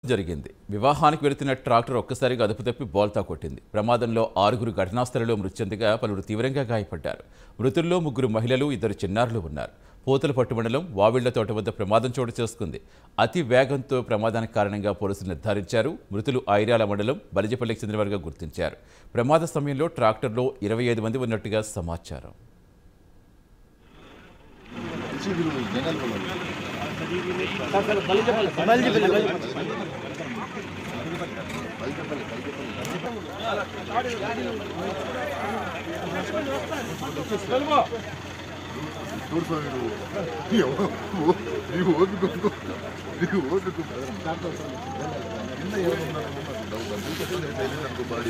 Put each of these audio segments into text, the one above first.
జరిగింది వివాహానికి వెళుతున్న ట్రాక్టర్ ఒక్కసారిగా అదుపు తప్పి బోల్తా కొట్టింది ప్రమాదంలో ఆరుగురు ఘటనాస్థలంలో మృతి చెందగా పలువురు తీవ్రంగా గాయపడ్డారు మృతుల్లో ముగ్గురు మహిళలు ఇద్దరు చిన్నారులు ఉన్నారు పూతలపట్టు మండలం వావిళ్ల తోట వద్ద ప్రమాదం చోటు చేసుకుంది అతి వేగంతో ప్రమాదానికి కారణంగా పోలీసులు నిర్ధారించారు మృతులు ఐరాల మండలం బలిజపల్లికి చెందినవారుగా గుర్తించారు ప్రమాద సమయంలో ట్రాక్టర్లో ఇరవై ఐదు మంది ఉన్నట్టుగా సమాచారం ನೀವು ಓದ್ಬೇಕು ನೀವು ಓದ್ಬೇಕು ಬಾಡಿ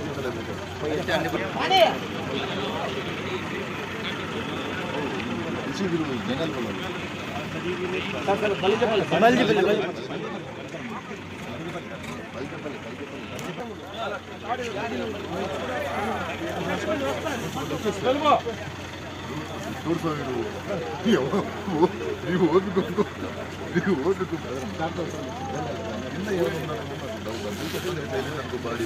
ಜನಲ್ ತೋರ್ಸೋ ನೀವು ನೀವು ಓದ್ಬೇಕು ನೀವು ಓದ್ಬೇಕು ಬಾಡಿ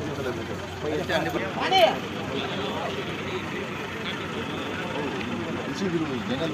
ಜನಲ್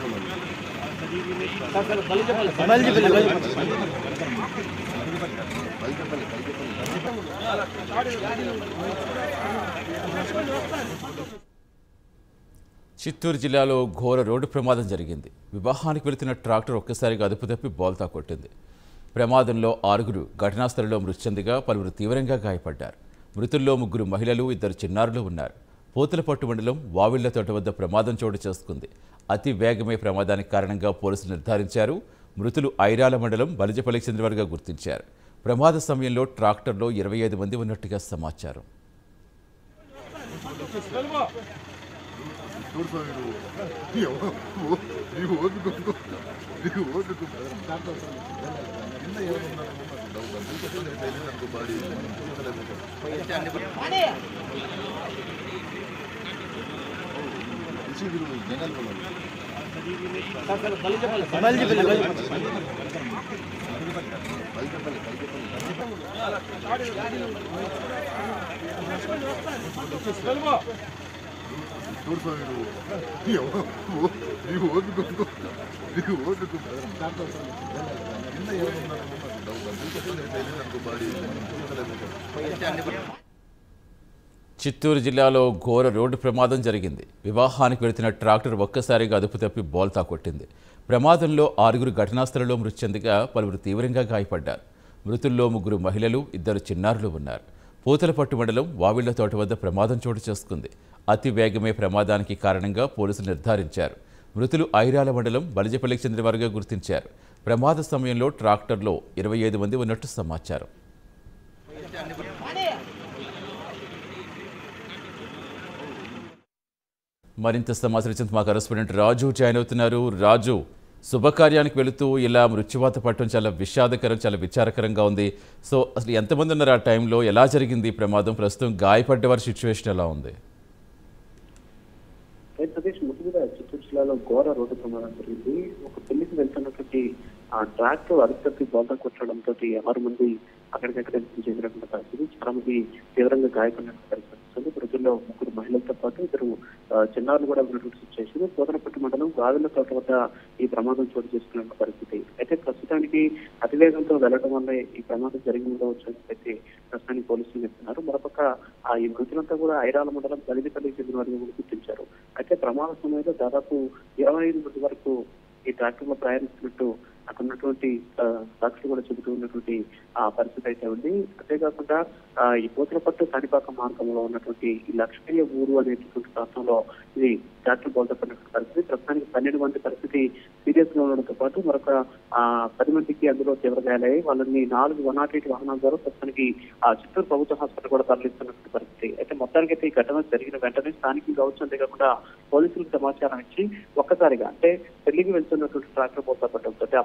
చిత్తూరు జిల్లాలో ఘోర రోడ్డు ప్రమాదం జరిగింది వివాహానికి వెళుతున్న ట్రాక్టర్ ఒక్కసారిగా అదుపు తప్పి బోల్తా కొట్టింది ప్రమాదంలో ఆరుగురు ఘటనా స్థలంలో మృతి చెందగా పలువురు తీవ్రంగా గాయపడ్డారు మృతుల్లో ముగ్గురు మహిళలు ఇద్దరు చిన్నారులు ఉన్నారు పూతలపట్టు మండలం వావిళ్ల తోట వద్ద ప్రమాదం చోటు చేసుకుంది అతి వేగమే ప్రమాదానికి కారణంగా పోలీసులు నిర్ధారించారు మృతులు ఐరాల మండలం బలిజపల్లికి చెందినవారుగా గుర్తించారు ప్రమాద సమయంలో ట్రాక్టర్లో ఇరవై ఐదు మంది ఉన్నట్టుగా సమాచారం ತೋರ್ಸೋ ನೀವು ನೀವು ಓದ್ಬೇಕು ನೀವು ಓದ್ಬೇಕು ಬಾಡಿ ಜನಲ್ ತೋರ್ಸೋ ನೀವು ನೀವು ಓದ್ಬೇಕು ನೀವು ಓದ್ಬೇಕು ಬಾಡಿ చిత్తూరు జిల్లాలో ఘోర రోడ్డు ప్రమాదం జరిగింది వివాహానికి వెళుతున్న ట్రాక్టర్ ఒక్కసారిగా అదుపు తప్పి బోల్తా కొట్టింది ప్రమాదంలో ఆరుగురు ఘటనా స్థలంలో మృతి చెందగా పలువురు తీవ్రంగా గాయపడ్డారు మృతుల్లో ముగ్గురు మహిళలు ఇద్దరు చిన్నారులు ఉన్నారు పూతలపట్టు మండలం వావిళ్ల తోట వద్ద ప్రమాదం చోటు చేసుకుంది అతి వేగమే ప్రమాదానికి కారణంగా పోలీసులు నిర్ధారించారు మృతులు ఐరాల మండలం బలిజపల్లికి చెందినవారుగా గుర్తించారు ప్రమాద సమయంలో ట్రాక్టర్లో ఇరవై ఐదు మంది ఉన్నట్టు సమాచారం మరింత సమాచారం ఇచ్చేందుకు మా కరెస్పాండెంట్ రాజు జాయిన్ అవుతున్నారు రాజు శుభకార్యానికి వెళుతూ ఇలా మృత్యువాత పట్టడం చాలా విషాదకరం చాలా విచారకరంగా ఉంది సో అసలు ఎంతమంది ఉన్నారు ఆ టైంలో ఎలా జరిగింది ఈ ప్రమాదం ప్రస్తుతం గాయపడ్డ వారి సిచ్యువేషన్ ఎలా ఉంది ఆంధ్రప్రదేశ్ ముఖ్యంగా చిత్తూరు జిల్లాలో ఘోర రోడ్డు ప్రమాదం జరిగింది ఒక పెళ్లికి వెళ్తున్నటువంటి ఆ ట్రాక్టర్ అదుపుతప్పి బోల్తా కొట్టడంతో ఆరు మంది అక్కడికక్కడ మృతి చెందినటువంటి పరిస్థితి చాలా మంది తీవ్రంగా గాయపడినటువంటి పరిస్థితి వస్తుంది ప్రజల్లో ముగ్గురు మహిళలతో పాటు ఇద్దరు ఆ, చిన్నారులు కూడా ఉన్నటువంటి సిచ్యువేషన్ పోతనపట్టు మండలం గావిల తోట వద్ద ఈ ప్రమాదం చోటు చేసుకున్న పరిస్థితి అయితే ప్రస్తుతానికి అతివేగంతో వెళ్లడం వల్ల ఈ ప్రమాదం జరిగి ఉండవచ్చు అని చెప్పి ప్రస్తుతానికి పోలీసులు చెప్తున్నారు మరొక ఆ ఈ మృతులంతా కూడా ఐరాల మండలం దళితపల్లికి చెందిన వారిని కూడా గుర్తించారు అయితే ప్రమాద సమయంలో దాదాపు ఇరవై ఐదు మంది వరకు ఈ ట్రాక్టర్ లో ప్రయాణిస్తున్నట్టు అక్కడ ఉన్నటువంటి ఆ, సాక్షులు కూడా చెబుతూ ఉన్నటువంటి ఆ పరిస్థితి అయితే ఉంది అంతేకాకుండా ఆ, ఈ పోతలపట్టు కాణిపాక మార్గంలో ఉన్నటువంటి ఈ లక్ష్మయ్య ఊరు అనేటటువంటి ప్రాంతంలో ఇది ట్రాక్టర్ బోల్తపడినటువంటి పరిస్థితి ప్రస్తుతానికి పన్నెండు మంది పరిస్థితి సీరియస్ గా ఉండడంతో పాటు మరొక ఆ, పది మందికి అందులో తీవ్ర గాయాలయ్యాయి వాళ్ళని నాలుగు వన్ నాట్ ఎయిట్ వాహనాల ద్వారా ప్రస్తుతానికి ఆ చిత్తూరు ప్రభుత్వ హాస్పిటల్ కూడా తరలిస్తున్నటువంటి పరిస్థితి అయితే మొత్తానికి అయితే ఈ ఘటన జరిగిన వెంటనే స్థానికులు కావచ్చు అంతేకాకుండా పోలీసులకు సమాచారం ఇచ్చి ఒక్కసారిగా అంటే పెళ్లికి వెళ్తున్నటువంటి ట్రాక్టర్ పోతా పట్టడంతో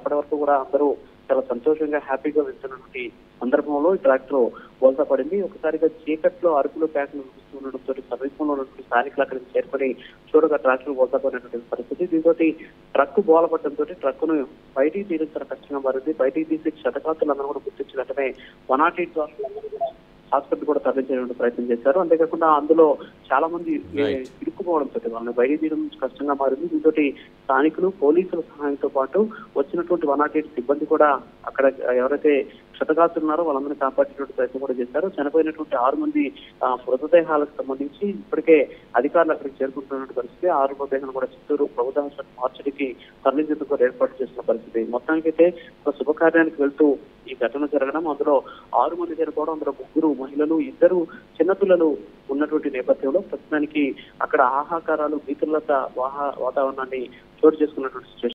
అప్పటి వరకు కూడా అందరూ చాలా సంతోషంగా హ్యాపీగా వెళ్తున్నటువంటి సందర్భంలో ఈ ట్రాక్టర్ బోల్తా పడింది ఒకసారిగా చీకట్లో అరుపులు ప్యాక్లు ఉండడంతో సమీపంలో ఉన్నటువంటి స్థానికులు అక్కడికి చేరుకొని చూడగా ట్రాక్టర్ బోల్తా పడినటువంటి పరిస్థితి దీంతో ట్రక్ బోలపడడంతో ట్రక్ ను బయటికి తీరించిన కష్టంగా మారింది బయటికి తీసి క్షతగాతులందరూ కూడా గుర్తించిన వెంటనే వన్ నాట్ ఎయిట్ హాస్పిటల్ కూడా తరలించేటువంటి ప్రయత్నం చేశారు అంతేకాకుండా అందులో చాలా మంది ఏ, Right. ఇరుక్కుపోవడంతో వాళ్ళని బయటికి తీయడం కష్టంగా మారింది దీంతో స్థానికులు పోలీసుల సహాయంతో పాటు వచ్చినటువంటి వన్ నాట్ ఎయిట్ సిబ్బంది కూడా అక్కడ ఎవరైతే క్షతగాతున్నారో వాళ్ళందరినీ కాపాడేటువంటి ప్రయత్నం కూడా చేశారు చనిపోయినటువంటి ఆరు మంది ఆ, మృతదేహాలకు సంబంధించి ఇప్పటికే అధికారులు అక్కడికి చేరుకుంటున్న పరిస్థితి ఆరు మృతదేహాలు కూడా చిత్తూరు ప్రభుత్వ హాస్పిటల్ మార్చడికి తరలించేందుకు కూడా ఏర్పాటు చేసిన పరిస్థితి మొత్తానికైతే ఒక శుభకార్యానికి వెళ్తూ ఈ ఘటన జరగడం అందులో ఆరు మంది చనిపోవడం అందులో ముగ్గురు మహిళలు ఇద్దరు చిన్నపిల్లలు ఉన్నటువంటి నేపథ్యంలో ప్రస్తుతానికి అక్కడ ఆహాకారాలు భీతులత వాహ వాతావరణాన్ని చోటు చేసుకున్నటువంటి సిచ్యువేషన్